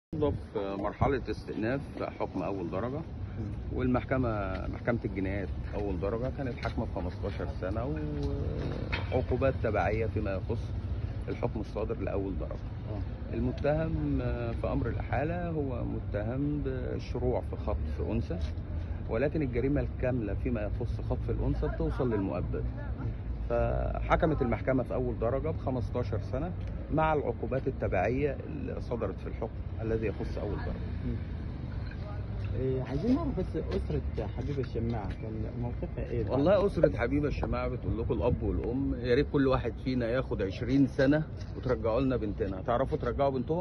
في مرحلة استئناف حكم أول درجة والمحكمة محكمة الجنايات أول درجة كانت حاكمة ب 15 سنة وعقوبات تبعية فيما يخص الحكم الصادر لأول درجة. المتهم في أمر الإحالة هو متهم بالشروع في خطف أنثى ولكن الجريمة الكاملة فيما يخص خطف الأنثى بتوصل للمؤبد. فحكمت المحكمة في أول درجة ب 15 سنة مع العقوبات التبعية اللي صدرت في الحكم الذي يخص أول درجة. إيه، عايزين نعرف بس أسرة حبيب الشماعة كان موقفها إيه؟ بعد- والله أسرة حبيبة الشماعة بتقول لكم الأب والأم يا ريت كل واحد فينا ياخد 20 سنة وترجعوا لنا بنتنا، تعرفوا ترجعوا بنتهم؟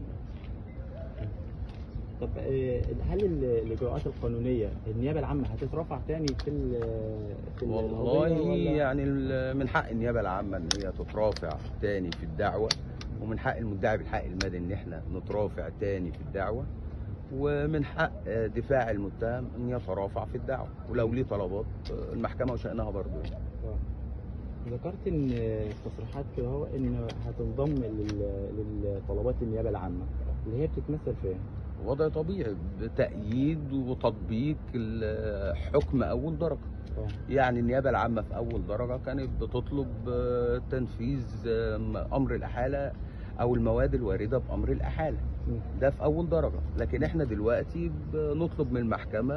طب إيه، هل ال- الإجراءات القانونية النيابة العامة هتترفع تاني في ال في ال- والله القضية ولا- يعني ال- من حق النيابة العامة إن هي تترافع تاني في الدعوة ومن حق المدعي بالحق المدني إن إحنا نترافع تاني في الدعوة ومن حق دفاع المتهم إن يترافع في الدعوة ولو ليه طلبات المحكمة وشأنها برضه يعني. آه. ذكرت ان تصريحات كده هو ان هتنضم لل- لطلبات النيابه العامه اللي هي بتتمثل في ايه؟ وضع طبيعي بتأييد وتطبيق ال- حكم أول درجة آه. يعني النيابة العامة في أول درجة كانت بتطلب آه، تنفيذ آه، أمر الإحالة أو المواد الواردة بأمر الإحالة مم. ده في أول درجة لكن إحنا دلوقتي بنطلب من المحكمة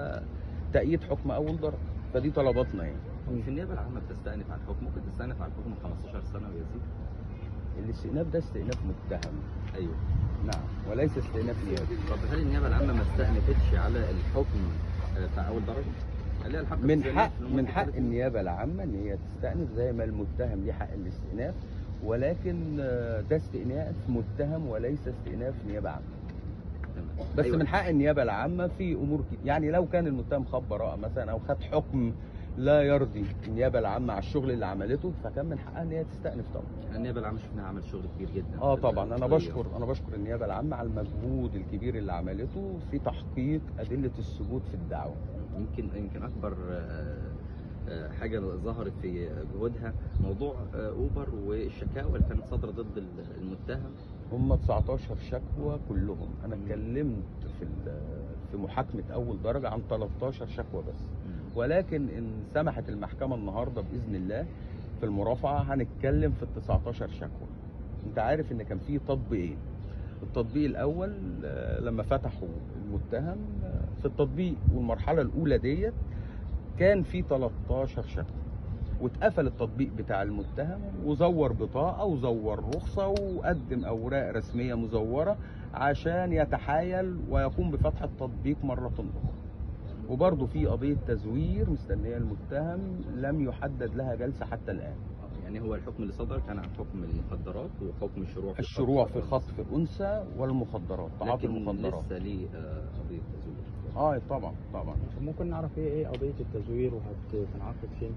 تأييد حكم أول درجة فدي طلباتنا يعني مم. في النيابه العامه بتستأنف عن حكم ممكن تستأنف عن حكم 15 سنه ويزيد الاستئناف ده استئناف متهم ايوه نعم وليس استئناف نيابي طب هل النيابه العامه ما استأنفتش على الحكم آه، بتاع اول درجه؟ هل ليها الحق من في حق الاستئناف من لمدة حق 30 النيابه العامه ان هي تستأنف زي ما المتهم ليه حق الاستئناف ولكن آه، ده استئناف متهم وليس استئناف نيابه عامه تمام. بس أيوة. من حق النيابه العامه في امور كتير يعني لو كان المتهم خد براءه مثلا او خد حكم لا يرضي النيابه العامه على الشغل اللي عملته فكان من حقها ان هي تستأنف طبعا النيابه العامه شفناها عمل شغل كبير جدا اه في طبعا انا القضية. بشكر انا بشكر النيابه العامه على المجهود الكبير اللي عملته في تحقيق ادله الثبوت في الدعوه يمكن يمكن اكبر آه، آه، حاجه ظهرت في جهودها موضوع آه، اوبر والشكاوى اللي كانت صادره ضد ال- المتهم هم 19 شكوى كلهم انا اتكلمت في ال- في محاكمه اول درجه عن 13 شكوى بس ولكن ان سمحت المحكمه النهارده باذن الله في المرافعه هنتكلم في ال 19 شكوى انت عارف ان كان في تطبيقين التطبيق الاول آه، لما فتحوا المتهم آه، في التطبيق والمرحله الاولى ديت كان في 13 شكوى واتقفل التطبيق بتاع المتهم وزور بطاقه وزور رخصه وقدم اوراق رسميه مزوره عشان يتحايل ويقوم بفتح التطبيق مره اخرى وبرضه في قضيه تزوير مستنيه المتهم لم يحدد لها جلسه حتى الان يعني هو الحكم اللي صدر كان عن حكم المخدرات وحكم الشروع في الشروع في خطف خطف الانثى والمخدرات تعاطي لكن المخدرات لسه ليه آه، قضيه تزوير اه طبعا طبعا طب ممكن نعرف ايه ايه قضيه التزوير وهتنعقد فين؟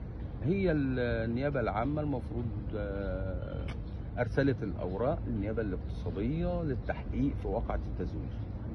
هي ال- النيابة العامة المفروض آه، أرسلت الأوراق للنيابة الاقتصادية للتحقيق في واقعة التزوير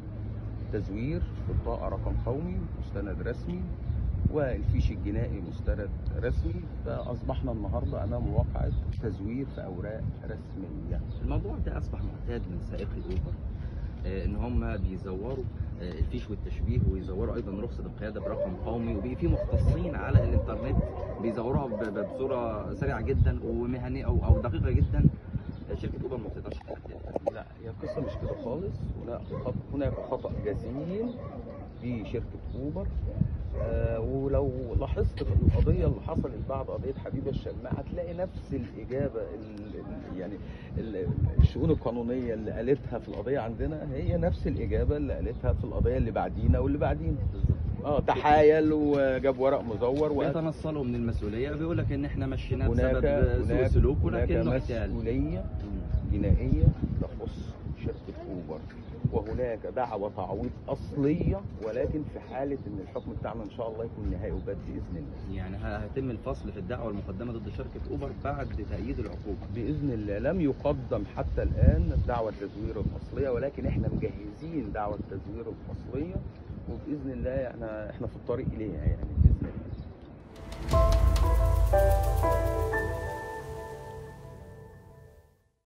تزوير بطاقة رقم قومي مستند رسمي والفيش الجنائي مستند رسمي فأصبحنا النهاردة أمام واقعة تزوير في أوراق رسمية الموضوع ده اصبح معتاد من سائقي الاوبر آه، ان هم بيزوروا آه، الفيش والتشبيه ويزوروا ايضا رخصه القياده برقم قومي وبي في مختصين على الانترنت بيزوروها ب- ب- بصوره سريعه جدا ومهنيه او او دقيقه جدا آه، شركه اوبر ما بتقدرش تعمل كده. لا هي القصة مش كده خالص هناك خط- هناك خطأ جسيم في شركة أوبر آه ولو لاحظت في القضية اللي حصلت بعد قضية حبيبة الشماعة هتلاقي نفس الإجابة ال- ال- يعني ال- الشؤون القانونية اللي قالتها في القضية عندنا هي نفس الإجابة اللي قالتها في القضية اللي بعدينا واللي بعدينا اه تحايل وجاب ورق مزور وقال بيتنصلوا من المسؤوليه بيقول لك ان احنا مشيناه هناك بسبب سوء هناك سلوك هناك ولكنه احتيال مسؤولية جنائية تخص شركة أوبر وهناك دعوة تعويض أصلية ولكن في حالة إن الحكم بتاعنا إن شاء الله يكون نهائي وبات بإذن الله يعني ه- هيتم الفصل في الدعوه المقدمه ضد شركه اوبر بعد تأييد العقوبه بإذن الله لم يقدم حتى الآن دعوة التزوير الأصلية ولكن إحنا مجهزين دعوة التزوير الأصلية وبإذن الله إحنا إحنا في الطريق إليها يعني بإذن الله